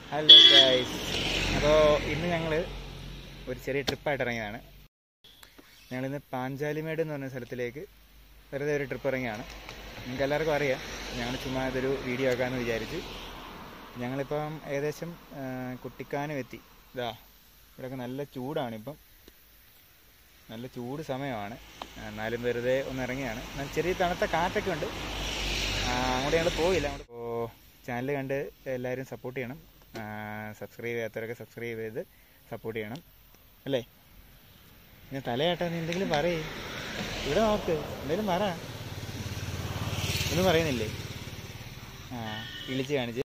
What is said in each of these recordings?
Hello guys അപ്പോൾ ഇന്ന് ഞങ്ങൾ ഒരു ചെറിയ ട്രിപ്പായിട്ട് ഇറങ്ങിയതാണ് ഞങ്ങളിന്ന് പാഞ്ചാലിമേട് എന്ന് പറഞ്ഞ സ്ഥലത്തിലേക്ക് വെറുതെ ഒരു ട്രിപ്പ് ഇറങ്ങിയാണ് നിങ്ങൾക്ക് എല്ലാവർക്കും അറിയാം ഞങ്ങൾ ചുമ്മാ ഇതൊരു വീഡിയോ ആക്കാമെന്ന് വിചാരിച്ചു ഞങ്ങളിപ്പം ഏകദേശം ആ, കുട്ടിക്കാനം എത്തി ഇതാ ഇവിടെയൊക്കെ നല്ല ചൂടാണിപ്പം നല്ല ചൂട് സമയമാണ് എന്നാലും വെറുതെ ഒന്ന് ഇറങ്ങിയാണ് എന്നാൽ ചെറിയ തണുത്ത കാറ്റൊക്കെ ഉണ്ട് ആ, അങ്ങോട്ട് ഞങ്ങൾ പോയില്ല അങ്ങോട്ട് പോ ചാനൽ കണ്ട് എല്ലാവരും സപ്പോർട്ട് ചെയ്യണം സബ്സ്ക്രൈബ് ചെയ്യാത്തവരൊക്കെ സബ്സ്ക്രൈബ് ചെയ്ത് സപ്പോർട്ട് ചെയ്യണം അല്ലേ പിന്നെ തലയാട്ടാ നീ എന്തെങ്കിലും പറയേ ഇവിടെ നോക്ക് എന്തെങ്കിലും പറ ഒന്നും പറയുന്നില്ലേ ആ വിളിച്ച് കാണിച്ച്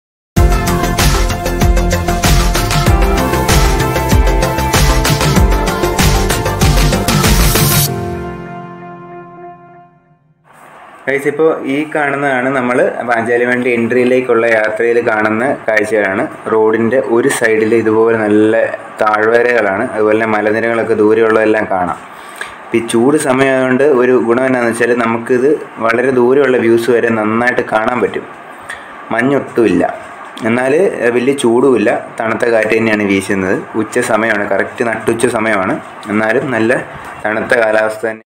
ഗൈസ് ഇപ്പോൾ ഈ കാണുന്നതാണ് നമ്മൾ പാഞ്ചാലിമേടിൻ്റെ എൻട്രിയിലേക്കുള്ള യാത്രയിൽ കാണുന്ന കാഴ്ചകളാണ് റോഡിൻ്റെ ഒരു സൈഡിൽ ഇതുപോലെ നല്ല താഴ്വരകളാണ് അതുപോലെ തന്നെ മലനിരകളൊക്കെ ദൂരെയുള്ളതെല്ലാം കാണാം ഇപ്പം ഈ ചൂട് സമയമായതുകൊണ്ട് ഒരു ഗുണം എന്നാന്ന് വെച്ചാൽ നമുക്കിത് വളരെ ദൂരെയുള്ള വ്യൂസ് വരെ നന്നായിട്ട് കാണാൻ പറ്റും മഞ്ഞൊട്ടുമില്ല എന്നാൽ വലിയ ചൂടുമില്ല തണുത്ത കാറ്റ് തന്നെയാണ് വീശുന്നത് ഉച്ച സമയമാണ് കറക്റ്റ് നട്ടുച്ച സമയമാണ് എന്നാലും നല്ല തണുത്ത കാലാവസ്ഥ തന്നെ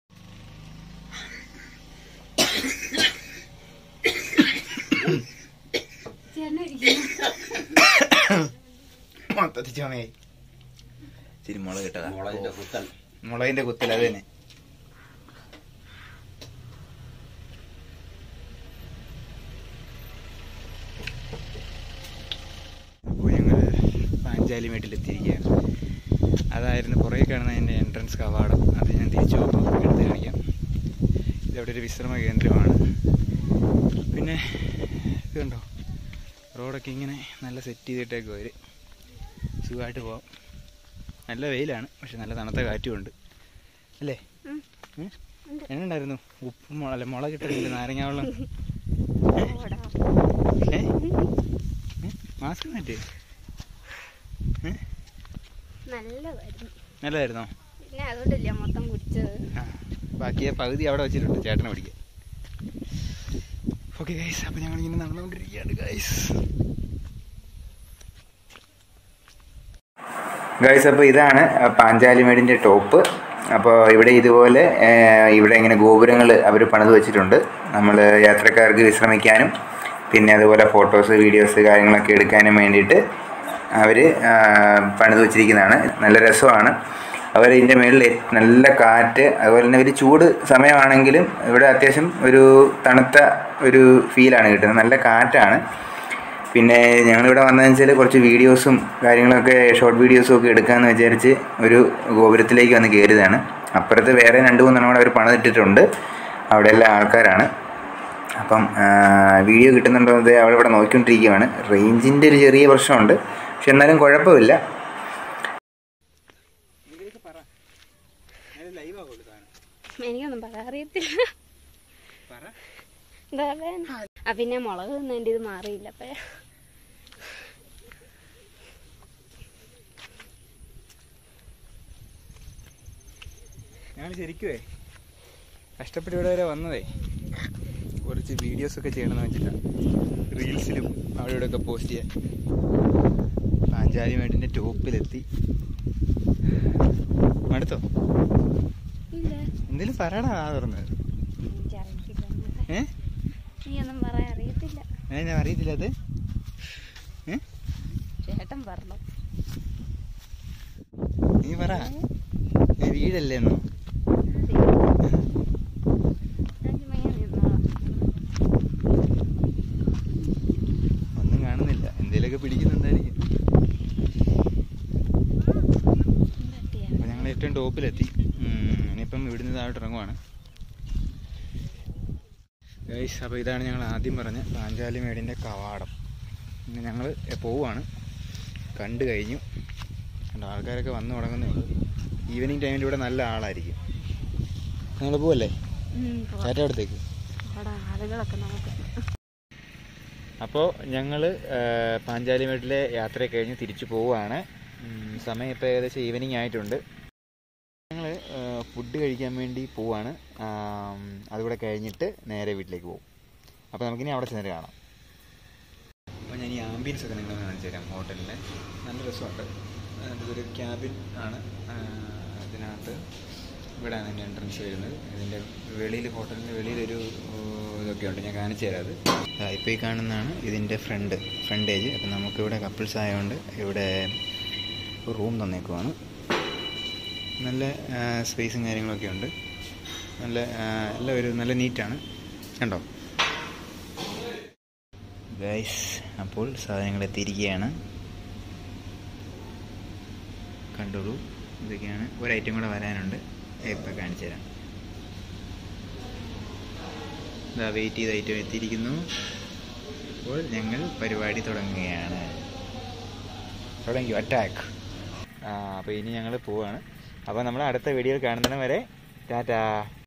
മൊത്തത്തിൽ ചുമയായി ഇച്ചിരി മുളക് കിട്ടതാ മുളകിന്റെ കുത്തൽ മുളകിന്റെ കുത്തൽ അത് തന്നെ അപ്പോൾ ഞങ്ങൾ പാഞ്ചാലിമേട്ടിലെത്തിയിരിക്കുകയാണ് അതായിരുന്നു പുറകെ കാണുന്ന എൻ്റെ എൻട്രൻസ് കവാടം അത് ഞാൻ തിരിച്ചു പോകുമ്പോൾ എടുത്ത് കാണിക്കാം ഇതവിടെ ഒരു വിശ്രമ കേന്ദ്രമാണ് പിന്നെ ഇത് കണ്ടോ റോഡൊക്കെ ഇങ്ങനെ നല്ല സെറ്റ് ചെയ്തിട്ടേക്ക് അവർ സുഖമായിട്ട് പോവാം നല്ല വെയിലാണ് പക്ഷെ നല്ല തണുത്ത കാറ്റുമുണ്ട് അല്ലേ ഉം? എങ്ങനെയുണ്ടായിരുന്നു ഉപ്പും മുള അല്ല മുളക് ഇട്ടിട്ടുണ്ട് നാരങ്ങ വെള്ളം ഏ മാസ്ക് മാറ്റി നല്ലതായിരുന്നു നല്ലതായിരുന്നോ പിന്നെ അതുകൊണ്ടല്ലേ മൊത്തം കുടിച്ചത് ആ ബാക്കിയെ പകുതി അവിടെ വെച്ചിട്ടുണ്ട് ചേട്ടനെ പിടിക്കാൻ ഓക്കെ ഗൈസ് അപ്പം ഞങ്ങൾ ഇങ്ങനെ നടന്നുകൊണ്ടിരിക്കുകയാണ് ഗൈസ് ഗൈസ് അപ്പോൾ ഇതാണ് പാഞ്ചാലിമേടിൻ്റെ ടോപ്പ് അപ്പോൾ ഇവിടെ ഇതുപോലെ ആ, ഇവിടെ ഇങ്ങനെ ഗോപുരങ്ങൾ അവർ പണിത് വെച്ചിട്ടുണ്ട് നമ്മൾ യാത്രക്കാർക്ക് വിശ്രമിക്കാനും പിന്നെ അതുപോലെ ഫോട്ടോസ് വീഡിയോസ് കാര്യങ്ങളൊക്കെ എടുക്കാനും വേണ്ടിയിട്ട് അവർ പണിത് വെച്ചിരിക്കുന്നതാണ് നല്ല രസമാണ് അതുപോലെ ഇതിൻ്റെ മുകളിൽ നല്ല കാറ്റ് അതുപോലെ തന്നെ ഒരു ചൂട് സമയമാണെങ്കിലും ഇവിടെ അത്യാവശ്യം ഒരു തണുത്ത ഒരു ഫീലാണ് കിട്ടുന്നത് നല്ല കാറ്റാണ് പിന്നെ ഞങ്ങളിവിടെ വന്നതെന്ന് വെച്ചാൽ കുറച്ച് വീഡിയോസും കാര്യങ്ങളൊക്കെ ഷോർട്ട് വീഡിയോസും ഒക്കെ എടുക്കാമെന്ന് വിചാരിച്ച് ഒരു ഗോപുരത്തിലേക്ക് വന്ന് കയറിയതാണ് അപ്പുറത്ത് വേറെ രണ്ട് മൂന്നെണ്ണം കൂടെ അവർ പണിതിട്ടിട്ടുണ്ട് അവിടെ എല്ലാ ആൾക്കാരാണ് അപ്പം ആ, വീഡിയോ കിട്ടുന്നുണ്ടോ എന്ന് അവിടെ ഇവിടെ നോക്കിക്കൊണ്ടിരിക്കുകയാണ് റേഞ്ചിൻ്റെ ഒരു ചെറിയ പ്രശ്നമുണ്ട് പക്ഷെ എന്നാലും കുഴപ്പമില്ല എനിക്കൊന്നും പറയാൻ അറിയത്തില്ല എന്താ പറയാ? ആ പിന്നെ മുളക് തിന്നതിൻ്റെ ഇത് മാറിയില്ല അപ്പൊ ഞങ്ങൾ ശരിക്കുവേ കഷ്ടപ്പെട്ട് ഇവിടെ വരെ വന്നതേ കുറച്ച് വീഡിയോസൊക്കെ ചെയ്യണമെന്ന് വെച്ചിട്ടാണ് റീൽസിലും അവിടെ ഇവിടെയൊക്കെ പോസ്റ്റ് ചെയ്യാൻ പാഞ്ചാലിമേട്ടിൻ്റെ ടോപ്പിലെത്തി മടുത്തോ ഇല്ല എന്തേലും പറയടാ ആ തുറന്നത് എനിക്കറിയത്തില്ല ഏ നീയൊന്നും പറയാൻ അറിയത്തില്ല ഏ ഞാൻ അറിയത്തില്ല അത് ഏ ചേട്ടൻ പറഞ്ഞു നീ പറ ഏ, വീടല്ലേ എന്നോ ഞാൻ ചുമ്മാ ഇങ്ങനെ നിന്നോളാം. ഒന്നും കാണുന്നില്ല എന്തേലൊക്കെ പിടിക്കുന്നുണ്ടായിരിക്കും തട്ടിയാ. അപ്പോൾ ഞങ്ങൾ ഏറ്റവും ടോപ്പിലെത്തി ഉം, ഇനിയിപ്പം ഇവിടുന്ന് താഴോട്ട് ഇറങ്ങുവാണ് ഗൈസ് അപ്പോൾ ഇതാണ് ഞങ്ങൾ ആദ്യം പറഞ്ഞ പാഞ്ചാലി മേടിൻ്റെ കവാടം ഇനി ഞങ്ങൾ പോവുകയാണ് കണ്ടു കഴിഞ്ഞു കണ്ടോ ആൾക്കാരൊക്കെ വന്നു തുടങ്ങുന്നേ ഉള്ളൂ ഈവനിങ് ടൈമിൽ ഇവിടെ നല്ല ആളായിരിക്കും ഞങ്ങൾ പോവല്ലേ ഉം, പോവാം. ചേട്ടാ അടുത്തേക്ക് അവിടെ ആളുകളൊക്കെ നമുക്ക് അപ്പോൾ ഞങ്ങൾ പാഞ്ചാലിമേട്ടിലെ യാത്ര കഴിഞ്ഞ് തിരിച്ചു പോവുകയാണ് ഉം, സമയം ഇപ്പോൾ ഏകദേശം ഈവനിങ് ആയിട്ടുണ്ട് ഞങ്ങൾ ഫുഡ് കഴിക്കാൻ വേണ്ടി പോവാണ് ആം, അതുകൂടെ കഴിഞ്ഞിട്ട് നേരെ വീട്ടിലേക്ക് പോകും അപ്പോൾ നമുക്കിനി അവിടെ ചെന്നിട്ട് കാണാം അപ്പോൾ അപ്പോൾ ഞാൻ ഈ ആംബിയൻസ് ഒക്കെ നിങ്ങളെ കാണിച്ചു തരാം ഹോട്ടലിലെ നല്ല രസമുണ്ട് ആ, ഇതൊരു ക്യാബിൻ ആണ് ആ, ഇതിനകത്ത് ഇവിടെയാണ് എൻ്റെ എൻട്രൻസ് വരുന്നത് ഇതിൻ്റെ വെളിയിൽ ഹോട്ടലിൻ്റെ വെളിയിലൊരു ഓ, ഇതൊക്കെ ഉണ്ട് ഞാൻ കാണിച്ചു തരാം അത് ഇപ്പോൾ ഈ കാണുന്നതാണ് ഇതിൻ്റെ ഫ്രണ്ട് ഫ്രണ്ടേജ് അപ്പം നമുക്കിവിടെ കപ്പിൾസ് ആയതുകൊണ്ട് ഇവിടെ റൂം തന്നേക്കുവാണ് നല്ല സ്പേസും കാര്യങ്ങളൊക്കെ ഉണ്ട് നല്ല ആ, എല്ലാം ഒരു നല്ല നീറ്റാണ് കണ്ടോ ഗൈസ് അപ്പോൾ സാധനങ്ങൾ എത്തിയിരിക്കുകയാണ് കണ്ടോളൂ ഇതൊക്കെയാണ് ഒരു ഐറ്റം കൂടെ വരാനുണ്ട് ഇപ്പം കാണിച്ചു തരാം ഇതാ വെയിറ്റ് ചെയ്ത ഐറ്റം എത്തിയിരിക്കുന്നു അപ്പോൾ ഞങ്ങൾ പരിപാടി തുടങ്ങുകയാണ് തുടങ്ങി അറ്റാക്ക് ആ അപ്പോൾ ഇനി ഞങ്ങൾ പോവാണ് അപ്പോൾ നമ്മൾ അടുത്ത വീഡിയോയിൽ കാണുന്നതിന് വരെ ടാറ്റാ